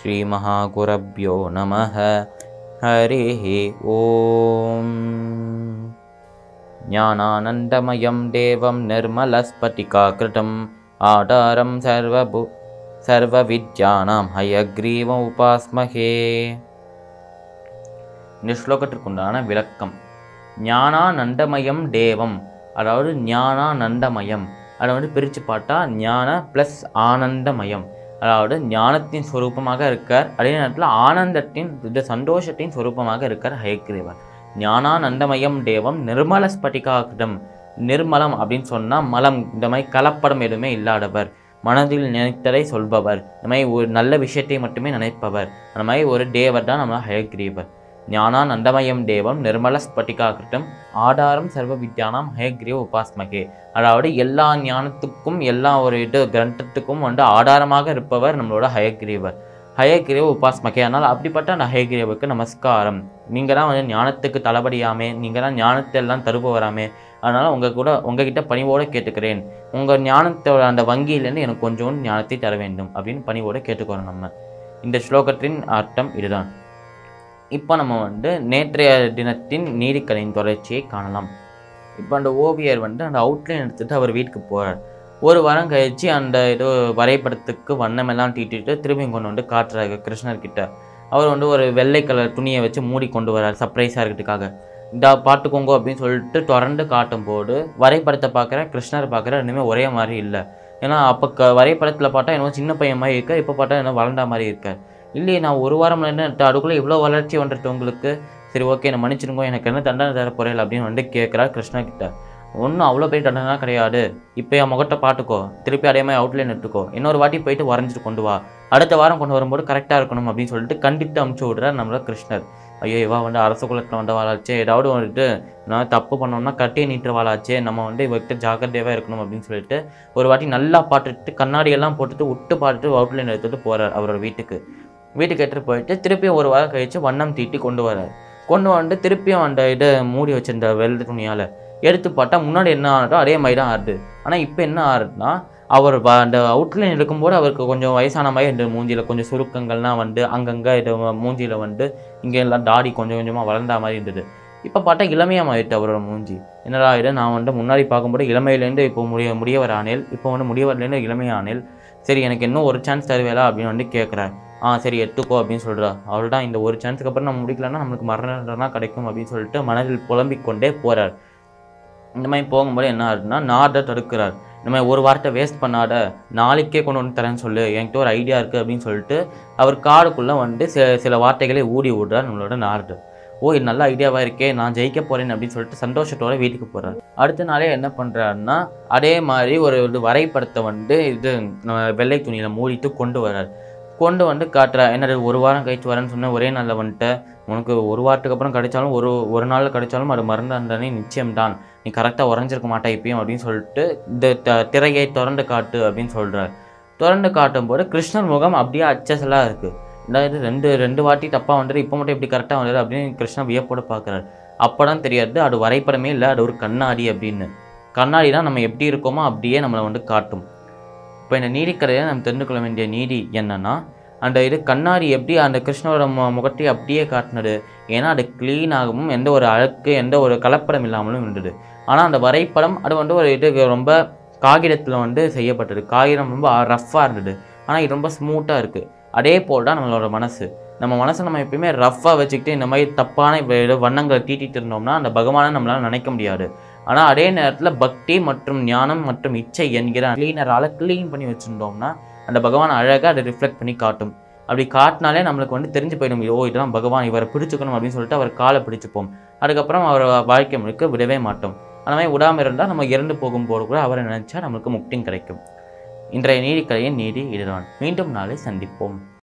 श्रीमहागुरभ्यो नमः हरिः ॐ ज्ञानानन्दमयं देवं निर्मलस्फटिकाकृतम् आधारं सर्वभु सर्वविद्यानां हयग्रीवम् उपास्महे இந்த ஸ்லோகத்திற்குண்டான விளக்கம் ஞானானந்தமயம் தேவம் அதாவது ஞானானந்தமயம் அதை வந்து பிரித்து பார்த்தா ஞான ப்ளஸ் ஆனந்தமயம் அதாவது ஞானத்தின் ஸ்வரூபமாக இருக்கார் அதே நேரத்தில் ஆனந்தத்தின் இந்த சந்தோஷத்தின் ஸ்வரூபமாக இருக்கார் ஹயக்ரீவர் ஞானானந்தமயம் தேவம் நிர்மல ஸ்பட்டிகாகிருதம் நிர்மலம் அப்படின்னு சொன்னால் மலம் இந்த மாதிரி கலப்படம் எதுவுமே இல்லாதவர் மனதில் நினைத்ததை சொல்பவர் இந்த மாதிரி ஒரு நல்ல விஷயத்தை மட்டுமே நினைப்பவர் அந்த மாதிரி ஒரு தேவர் தான் நம்ம ஹயக்ரீவர் ஞானானந்தமயம் தேவம் நிர்மல ஸ்பட்டிகாகிருத்தம் ஆதாரம் சர்வ வித்யானாம் ஹயக்ரீவ உபாஸ்மகே அதாவது எல்லா ஞானத்துக்கும் எல்லா ஒரு இது கிரந்தத்துக்கும் வந்து ஆதாரமாக இருப்பவர் நம்மளோட ஹயக்ரீவர் ஹயக்ரீவ உபாஸ்மகே அதனால் அப்படிப்பட்ட அந்த ஹயக்ரீவுக்கு நமஸ்காரம் நீங்கள் தான் வந்து ஞானத்துக்கு தளபடியாமே நீங்கள் தான் ஞானத்தை எல்லாம் தருபவராமே அதனால் உங்கள் கூட உங்ககிட்ட பணிவோடு கேட்டுக்கிறேன் உங்கள் ஞானத்தோட அந்த வங்கியிலேருந்து எனக்கு கொஞ்சம் ஞானத்தை தர வேண்டும் அப்படின்னு பணிவோடு கேட்டுக்கிறோம் நம்ம இந்த ஸ்லோகத்தின் அர்த்தம் இதுதான் இப்போ நம்ம வந்து நேற்றைய தினத்தின் நீதிக்கதையின் தொடர்ச்சியை காணலாம் இப்போ அந்த ஓவியர் வந்து அந்த அவுட்லைன் எடுத்துகிட்டு அவர் வீட்டுக்கு போகிறார் ஒரு வாரம் கழிச்சு அந்த ஏதோ வரைபடத்துக்கு வண்ணமெல்லாம் தீட்டிட்டு திரும்பி கொண்டு வந்து காட்டுறாரு கிருஷ்ணர்கிட்ட அவர் வந்து ஒரு வெள்ளை கலர் துணியை வச்சு மூடி கொண்டு வரார் சர்ப்ரைஸாக இருக்கிறதுக்காக இந்த பார்த்துக்கோங்க அப்படின்னு சொல்லிட்டு தொடர்ந்து காட்டும் போது வரைபடத்தை பார்க்குற கிருஷ்ணர் பார்க்குற ரெண்டுமே ஒரே மாதிரி இல்லை ஏன்னா அப்போ க வரைபடத்தில் பார்த்தா என்னவோ சின்ன பையன் மாதிரி இருக்க இப்போ பார்த்தா என்ன வளர்ந்த மாதிரி இருக்கார் இல்லையே நான் ஒரு வாரம் என்ன அதுக்குள்ளே இவ்வளோ வளர்ச்சி வந்துட்டு உங்களுக்கு சரி ஓகே நான் மன்னிச்சிருங்க எனக்கு என்ன தண்டனை தர போகிறேன் அப்படின்னு வந்து கேட்குறார் கிருஷ்ணா கிட்ட ஒன்றும் அவ்வளோ பெரிய தண்டனை கிடையாது இப்போ என் முகத்தை பார்த்துக்கோ திருப்பி அதே மாதிரி அவுட்லைன் எடுத்துக்கோ இன்னொரு வாட்டி போயிட்டு வரைஞ்சிட்டு கொண்டு வா அடுத்த வாரம் கொண்டு வரும்போது கரெக்டாக இருக்கணும் அப்படின்னு சொல்லிட்டு கண்டித்து அமுச்சு விடுறார் நம்மள கிருஷ்ணர் ஐயோ இவா வந்து அரச குலத்தில் வந்த வாழாச்சே ஏதாவது வந்துட்டு நான் தப்பு பண்ணோம்னா கட்டியை நீட்டுற வாழாச்சே நம்ம வந்து இவர்கிட்ட ஜாக்கிரதையாக இருக்கணும் அப்படின்னு சொல்லிட்டு ஒரு வாட்டி நல்லா பாட்டுட்டு கண்ணாடியெல்லாம் போட்டுட்டு விட்டு பாட்டுட்டு அவுட்லைன் எடுத்துகிட்டு போகிறார் அவரோட வீட்டுக்கு வீட்டுக்கு எடுத்துகிட்டு போயிட்டு திருப்பியும் ஒரு வாரம் கழித்து வண்ணம் தீட்டி கொண்டு வரார் கொண்டு வந்துட்டு திருப்பியும் அந்த இதை மூடி வச்சிருந்த வெள்ளை துணியால் எடுத்து பார்த்தா முன்னாடி என்ன ஆனதோ அதே மாதிரி தான் ஆடுது ஆனால் இப்போ என்ன ஆறுதுன்னா அவர் வ- அந்த அவுட்லைன் எடுக்கும்போது அவருக்கு கொஞ்சம் வயசான மாதிரி இந்த மூஞ்சியில் கொஞ்சம் சுருக்கங்கள்லாம் வந்து அங்கங்கே இது மூஞ்சியில் வந்து இங்கே எல்லாம் தாடி கொஞ்சம் கொஞ்சமாக வளர்ந்த மாதிரி இருந்தது இப்போ பார்த்தா இளமையாக மாறிட்டு அவரோட மூஞ்சி என்னடா இது நான் வந்து முன்னாடி பார்க்கும்போது இளமையிலேருந்து இப்போ முடிய முடியவர் ஆனேல் இப்போ வந்து முடியவர்லேருந்து இளமையானேல் சரி எனக்கு இன்னும் ஒரு சான்ஸ் தருவேலா அப்படின்னு வந்து கேட்குறாரு ஆ சரி எடுத்துக்கோ அப்படின்னு சொல்கிறா அவள் தான் இந்த ஒரு சான்ஸுக்கு அப்புறம் நம்ம முடிக்கலன்னா நம்மளுக்கு மரணம் கிடைக்கும் அப்படின்னு சொல்லிட்டு மனதில் புலம்பிக் கொண்டே போகிறார் இந்த மாதிரி போகும்போது என்ன ஆகுதுன்னா நார்டர் தடுக்கிறார் இந்த மாதிரி ஒரு வார்த்தை வேஸ்ட் பண்ணாத நாளைக்கே கொண்டு வந்து தரேன்னு சொல்லு என்கிட்ட ஒரு ஐடியா இருக்குது அப்படின்னு சொல்லிட்டு அவர் காடுக்குள்ளே வந்து சில சில வார்த்தைகளை ஊடி விடுறார் நம்மளோட நார்டர் ஓ இது நல்ல ஐடியாவாக இருக்கே நான் ஜெயிக்க போகிறேன் அப்படின்னு சொல்லிட்டு சந்தோஷத்தோட வீட்டுக்கு போகிறார் அடுத்த நாளே என்ன பண்ணுறாருன்னா அதே மாதிரி ஒரு இது வரைபடத்தை வந்து இது அஹ், வெள்ளை துணியில் மூடிட்டு கொண்டு வர்றார் கொண்டு வந்து காட்டுறா என்னது ஒரு வாரம் கழிச்சு வரேன்னு சொன்ன ஒரே நாளில் வந்துட்டு உனக்கு ஒரு வாரத்துக்கு அப்புறம் கிடைச்சாலும் ஒரு ஒரு நாள் கிடைச்சாலும் அது மருந்து தண்டனை நிச்சயம்தான் நீ கரெக்டாக உறைஞ்சிருக்க மாட்டா இப்பயும் அப்படின்னு சொல்லிட்டு இந்த த- திரையை திறந்து காட்டு அப்படின்னு சொல்கிறார் திறந்து காட்டும்போது கிருஷ்ணர் முகம் அப்படியே அச்சசலாக இருக்குது அதாவது ரெண்டு ரெண்டு வாட்டி தப்பாக வந்துட்டு இப்போ மட்டும் எப்படி கரெக்டாக வந்தது அப்படின்னு கிருஷ்ணன் வியப்போட பார்க்குறாரு அப்போ தான் தெரியாது அது வரைபடமே இல்லை அது ஒரு கண்ணாடி அப்படின்னு கண்ணாடி தான் நம்ம எப்படி இருக்கோமோ அப்படியே நம்மளை வந்து காட்டும் இப்போ இந்த நீதிக்கதையை நம்ம தெரிந்து கொள்ள வேண்டிய நீதி என்னன்னா அந்த இது கண்ணாடி எப்படி அந்த கிருஷ்ணரோட மு முகத்தை அப்படியே காட்டினது ஏன்னா அது க்ளீனாகவும் எந்த ஒரு அழுக்கு எந்த ஒரு கலப்படம் இல்லாமலும் இருந்தது ஆனால் அந்த வரைபடம் அது வந்து ஒரு இது ரொம்ப காகிதத்தில் வந்து செய்யப்பட்டது காகிதம் ரொம்ப ரஃப்பாக இருந்தது ஆனால் இது ரொம்ப ஸ்மூத்தாக இருக்குது அதே போல் தான் நம்மளோட மனசு நம்ம மனசை நம்ம எப்பயுமே ரஃப்பாக வச்சுக்கிட்டு இந்த மாதிரி தப்பான வ- இது வண்ணங்களை தீட்டிட்டு இருந்தோம்னா அந்த பகவானை நம்மளால் நினைக்க முடியாது ஆனால் அதே நேரத்தில் பக்தி மற்றும் ஞானம் மற்றும் இச்சை என்கிற க்ளீனரால் க்ளீன் பண்ணி வச்சுருந்தோம்னா அந்த பகவான் அழகாக அதை ரிஃப்ளெக்ட் பண்ணி காட்டும் அப்படி காட்டினாலே நம்மளுக்கு வந்து தெரிஞ்சு போயிடும் ஓ இதெல்லாம் பகவான் இவரை பிடிச்சுக்கணும் அப்படின்னு சொல்லிட்டு அவர் காலை பிடிச்சுப்போம் அதுக்கப்புறம் அவர் வாழ்க்கை முழுக்க விடவே மாட்டோம் அந்த மாதிரி விடாமல் இருந்தால் நம்ம இறந்து போகும்போது கூட அவரை நினைச்சா நம்மளுக்கு முக்தியும் கிடைக்கும் இன்றைய நீதிக்கதையின் நீதி இதுதான் மீண்டும் நாளை சந்திப்போம்